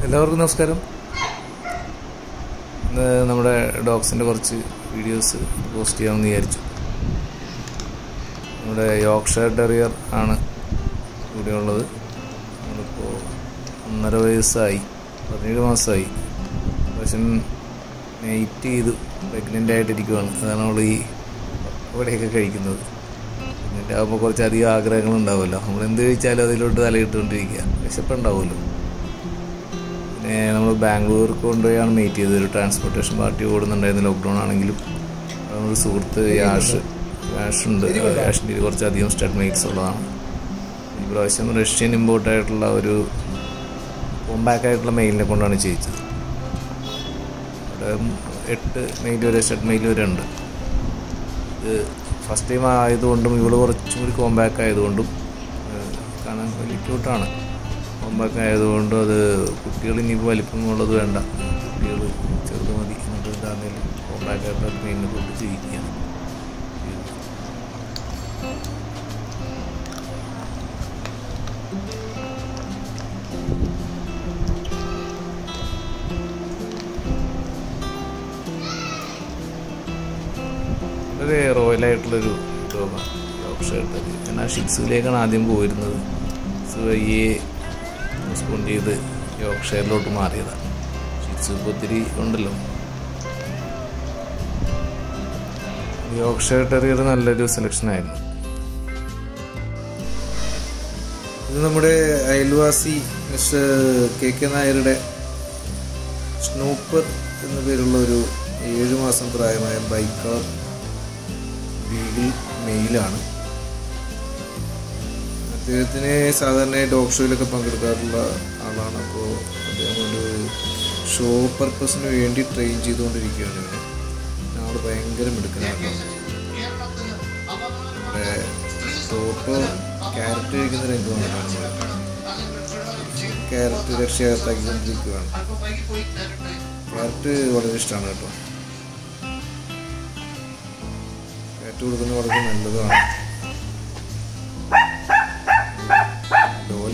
എല്ലാവർക്കും നമസ്കാരം ഇന്ന് നമ്മുടെ ഡോഗ്സിൻ്റെ കുറച്ച് വീഡിയോസ് പോസ്റ്റ് ചെയ്യാമെന്ന് വിചാരിച്ചു നമ്മുടെ യോർക്ക്ഷയർ ടെറിയർ ആണ് ഇവിടെ ഉള്ളത് നമ്മളിപ്പോൾ ഒന്നര വയസ്സായി പതിനേഴ് മാസമായി പക്ഷെ നൈറ്റ് ചെയ്തു പ്രഗ്നൻ്റ് ആയിട്ടിരിക്കുവാണ് അതാണ് നമ്മൾ ഈ ഇവിടെയൊക്കെ കഴിക്കുന്നത് പ്രഗ്നൻ്റ് ആകുമ്പോൾ കുറച്ചധികം ആഗ്രഹങ്ങളുണ്ടാവുമല്ലോ നമ്മൾ എന്ത് കഴിച്ചാലും അതിലോട്ട് തലയിട്ടുകൊണ്ടിരിക്കുക വിശപ്പുണ്ടാവുമല്ലോ പിന്നെ നമ്മൾ ബാംഗ്ലൂർക്ക് കൊണ്ടുപോയാണ് മീറ്റ് ചെയ്തത് ഒരു ട്രാൻസ്പോർട്ടേഷൻ പാർട്ടി ഓടുന്നുണ്ടായിരുന്നു ലോക്ക്ഡൗൺ ആണെങ്കിലും നമ്മുടെ സുഹൃത്ത് യാഷ് യാഷ് ഉണ്ട് യാഷിൻ്റെ കയ്യിൽ കുറച്ചധികം സ്റ്റഡ് മെയ്റ്റ്സ് ഉള്ളതാണ് ഈ പ്രാവശ്യം റഷ്യൻ ഇമ്പോർട്ട് ആയിട്ടുള്ള ഒരു കോമ്പാക്ട് ആയിട്ടുള്ള മെയിലിനെ കൊണ്ടാണ് ചെയ്യിച്ചത് അവിടെ എട്ട് മെയിൽ വരെ സ്റ്റഡ് മെയിൽ വരെ ഉണ്ട് ഇത് ഫസ്റ്റ് ടൈം ആയതുകൊണ്ടും ഇവള് കുറച്ചും കൂടി കോമ്പാക്ട് ആയതുകൊണ്ടും ഏഹ്, കാണാൻ വലിയ ക്യൂട്ടാണ് കോമ്പാക്ട് ആയതുകൊണ്ടും അത് കുട്ടികൾ ഇനിയിപ്പോൾ വലിപ്പമുള്ളത് വേണ്ട കുട്ടികൾ ചെറുത് മതി എന്നിട്ട് എന്താണെങ്കിലും കോമ്പാക്ട് ആയിട്ടുള്ള മെയിലിനെ കൊണ്ട് ചെയ്യിക്കുകയാണ് വളരെ റോയലായിട്ടുള്ളൊരു ഡോഗാണ് യോർക്ക്ഷയർ ഞാൻ ആ ഷിക്സുവിലേക്കാണ് ആദ്യം പോയിരുന്നത് ഷിക്സ് വയ്യെ റെസ്പോണ്ട് ചെയ്ത് യോർക്ക്ഷയറിലോട്ട് മാറിയതാണ് ഷിക്സ് ഇപ്പോൾ ഒത്തിരി ഉണ്ടല്ലോ യോർക്ക്ഷയർ ടെറിയർ നല്ലൊരു സെലക്ഷൻ ആയിരുന്നു ഇത് നമ്മുടെ അയൽവാസി മിസ്റ്റർ കെ കെ നായരുടെ സ്നൂപ്പർ എന്ന പേരുള്ള ഒരു ഏഴ് മാസം പ്രായമായ ബൈക്ക് കളർ ബീഗിൾ മെയിലാണ് അദ്ദേഹത്തിന് സാധാരണ ഡോഗ് ഷോയിലൊക്കെ പങ്കെടുക്കാറുള്ള ആളാണ് അപ്പോൾ അദ്ദേഹം ഒരു ഷോ പർപ്പസിന് വേണ്ടി ട്രെയിൻ ചെയ്തുകൊണ്ടിരിക്കുകയാണ് ഇവനെ ആൾ ഭയങ്കര മിടുക്കനാണ് നമ്മുടെ ടോട്ടോ ക്യാരറ്റ് കഴിക്കുന്ന രംഗമാണ് കാണുന്നത് ക്യാരറ്റ് രക്ഷകർത്താക്കിക്കൊണ്ടിരിക്കുകയാണ് ക്യാരറ്റ് വളരെ ഇഷ്ടമാണ് കേട്ടോ ക്യാരറ്റ് കൊടുക്കുന്നത് വളരെ നല്ലതാണ് ലോല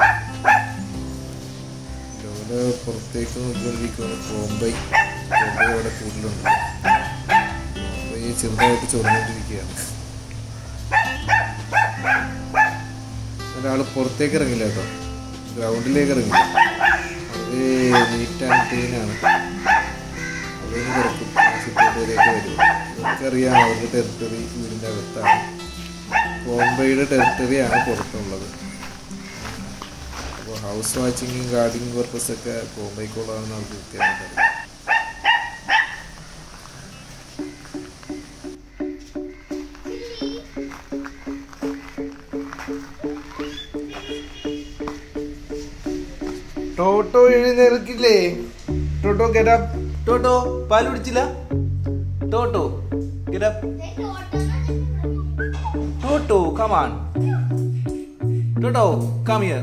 ലോല പുറത്തേക്ക് നോക്കിക്കൊണ്ടിരിക്കുകയാണ് കോമ്പൈ കോമ്പൈ അവിടെ കൂടുതലുണ്ട് കോമ്പൈ ചെറുതായിട്ട് ചൊറിഞ്ഞുകൊണ്ടിരിക്കുകയാണ് ഒരാൾ പുറത്തേക്ക് ഇറങ്ങില്ല കേട്ടോ ഗ്രൗണ്ടിലേക്ക് ഇറങ്ങില്ല വളരെ നീറ്റ് ആൻഡ് ക്ലീൻ ആണ് അവരും കിടക്കും ആശുപത്രിയിലേക്ക് വരും നമുക്കറിയാം അവരുടെ ടെറിട്ടറി വീടിൻ്റെ അകത്താണ് ബോംബെയുടെ ടെറിട്ടറിയാണ് പുറത്തുള്ളത് അപ്പോൾ ഹൗസ് വാച്ചിങ്ങും ഗാർഡിങ് പർപ്പസൊക്കെ ബോംബെക്കുള്ളതാണെന്ന് നമുക്ക് കൃത്യമായിട്ട് അറിയാം ടോട്ടോ എഴുന്നേൽക്കില്ലേ ടോട്ടോ ഗെറ്റപ്പ് ടോട്ടോ പാൽ കുടിച്ചില്ല Toto get up Toto come on Toto come here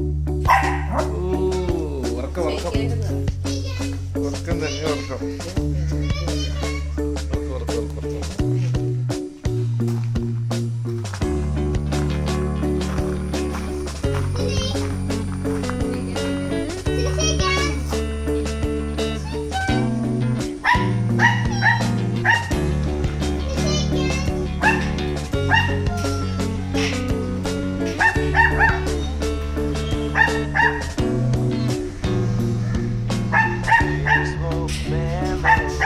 ഉറക്കം ഉറക്കം ഉറക്കം തന്നെ ഉറക്കം ഉറക്കം, ഉറക്കം, ഉറക്കം, ഉറക്കം. Smoke man.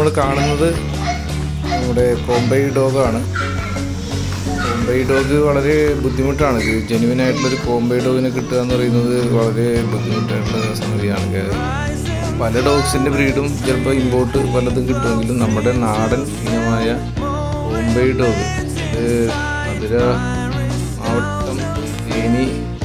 നമ്മൾ കാണുന്നത് നമ്മുടെ കോംബൈ ഡോഗാണ് കോംബൈ ഡോഗ് വളരെ ബുദ്ധിമുട്ടാണ് ഇത് ജെനുവിൻ ആയിട്ടുള്ളൊരു കോംബൈ ഡോഗിനെ കിട്ടുക എന്ന് പറയുന്നത് വളരെ ബുദ്ധിമുട്ടായിട്ടുള്ള സംഗതിയാണ് ഇത് പല ഡോഗ്സിൻ്റെ ബ്രീഡും ചിലപ്പോൾ ഇമ്പോർട്ട് പലതും കിട്ടുമെങ്കിലും നമ്മുടെ നാടൻ ഇനമായ കോംബൈ ഡോഗ് ഇത് മധുര മാവട്ടം തേനി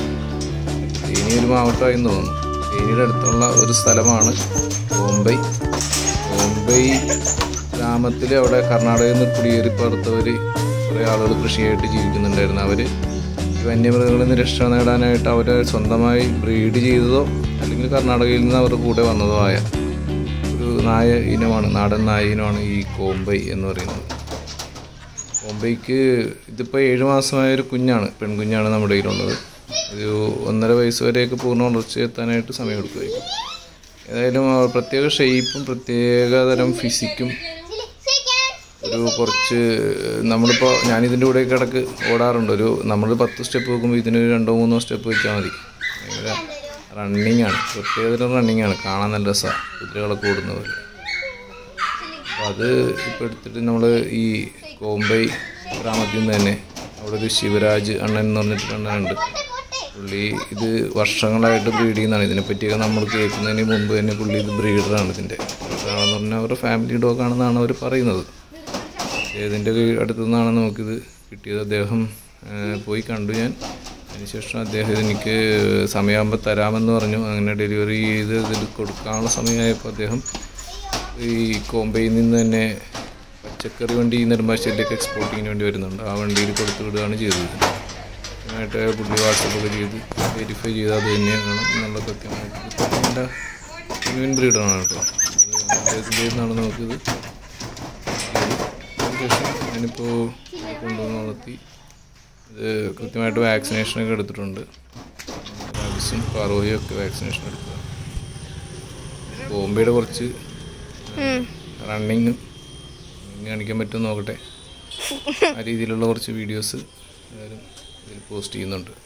തേനി ഒരു മാവട്ടമായെന്ന് തോന്നുന്നു തേനിയുടെ അടുത്തുള്ള ഒരു സ്ഥലമാണ് ബോംബൈ ബോംബൈ ഗ്രാമത്തിൽ അവിടെ കർണാടകയിൽ നിന്ന് കുടിയേറി പാർത്തവർ കുറേ ആളുകൾ കൃഷിയായിട്ട് ജീവിക്കുന്നുണ്ടായിരുന്നു അവർ ഈ വന്യമൃഗങ്ങളിൽ നിന്ന് രക്ഷ നേടാനായിട്ട് അവർ സ്വന്തമായി ബ്രീഡ് ചെയ്തതോ അല്ലെങ്കിൽ കർണാടകയിൽ നിന്ന് അവരുടെ കൂടെ വന്നതോ ആയ ഒരു നായ ഇനമാണ് നാടൻ നായ ഇനമാണ് ഈ കോമ്പൈ എന്ന് പറയുന്നത് കോമ്പൈക്ക് ഇതിപ്പോൾ ഏഴ് മാസമായ ഒരു കുഞ്ഞാണ് പെൺകുഞ്ഞാണ് നമ്മുടെ കയ്യിലുള്ളത് ഒരു ഒന്നര വയസ്സ് വരെയൊക്കെ പൂർണ്ണ വളർച്ച എത്താനായിട്ട് സമയമെടുക്കുമായിരിക്കും ഏതായാലും ആ പ്രത്യേക ഷേപ്പും പ്രത്യേക തരം ഫിസിക്കും ഒരു കുറച്ച് നമ്മളിപ്പോൾ ഞാനിതിൻ്റെ കൂടെ കിടക്ക് ഓടാറുണ്ട് ഒരു നമ്മൾ പത്ത് സ്റ്റെപ്പ് വെക്കുമ്പോൾ ഇതിന് രണ്ടോ മൂന്നോ സ്റ്റെപ്പ് വെച്ചാൽ മതി ഭയങ്കര റണ്ണിങ് ആണ് പ്രത്യേകതരം റണ്ണിങ് ആണ് കാണാൻ നല്ല രസമാണ് കുതിരകളൊക്കെ ഓടുന്നത് പോലെ അപ്പോൾ അത് ഇപ്പോൾ എടുത്തിട്ട് നമ്മൾ ഈ കോമ്പൈ ഗ്രാമത്തിൽ നിന്ന് തന്നെ അവിടെ ഒരു ശിവരാജ് അണ്ണൻ എന്ന് പറഞ്ഞിട്ട് അണ്ണനുണ്ട് പുള്ളി ഇത് വർഷങ്ങളായിട്ട് ബ്രീഡ് ചെയ്യുന്നതാണ് ഇതിനെപ്പറ്റിയൊക്കെ നമ്മൾ കേൾക്കുന്നതിന് മുമ്പ് തന്നെ പുള്ളി ഇത് ബ്രീഡറാണ് ഇതിൻ്റെ ബ്രീഡറാണെന്ന് പറഞ്ഞാൽ അവരുടെ ഫാമിലി ഡോഗാണെന്നാണ് അവർ പറയുന്നത് ഇതിൻ്റെ അടുത്തു നിന്നാണ് നമുക്കിത് കിട്ടിയത് അദ്ദേഹം ആ, പോയി കണ്ടു ഞാൻ അതിനുശേഷം അദ്ദേഹം എനിക്ക് സമയമാകുമ്പോൾ തരാമെന്ന് പറഞ്ഞു അങ്ങനെ ഡെലിവറി ചെയ്ത് ഇതിൽ കൊടുക്കാനുള്ള സമയമായപ്പോൾ അദ്ദേഹം ഈ കോമ്പയിൽ നിന്ന് തന്നെ പച്ചക്കറി വണ്ടി നെടുമ്പാശ്ശേരിയിലേക്ക് എക്സ്പോർട്ടിങ്ങിന് വേണ്ടി വരുന്നുണ്ട് ആ വണ്ടിയിൽ കൊടുത്തു വിടുകയാണ് ചെയ്തത് കൃത്യമായിട്ട് പുള്ളി വാട്സപ്പൊക്കെ ചെയ്ത് വെരിഫൈ ചെയ്ത് അത് തന്നെയാണ് എന്നുള്ള കൃത്യമായിട്ട് എൻ്റെ ജെനുവിൻ ബ്രീഡാണ് കേട്ടോ അത് അദ്ദേഹത്തിൻ്റെ നിന്നാണ് നമുക്കിത് അതിനുശേഷം ഞാനിപ്പോൾ കൊണ്ടുവന്ന് വളർത്തി ഇത് കൃത്യമായിട്ട് വാക്സിനേഷനൊക്കെ എടുത്തിട്ടുണ്ട് റാബിസും പാറോയും ഒക്കെ വാക്സിനേഷൻ എടുത്തതാണ് ബോംബെയുടെ കുറച്ച് റണ്ണിങ് കാണിക്കാൻ പറ്റുമോ നോക്കട്ടെ ആ രീതിയിലുള്ള കുറച്ച് വീഡിയോസ് എല്ലാവരും ഇതിൽ പോസ്റ്റ് ചെയ്യുന്നുണ്ട്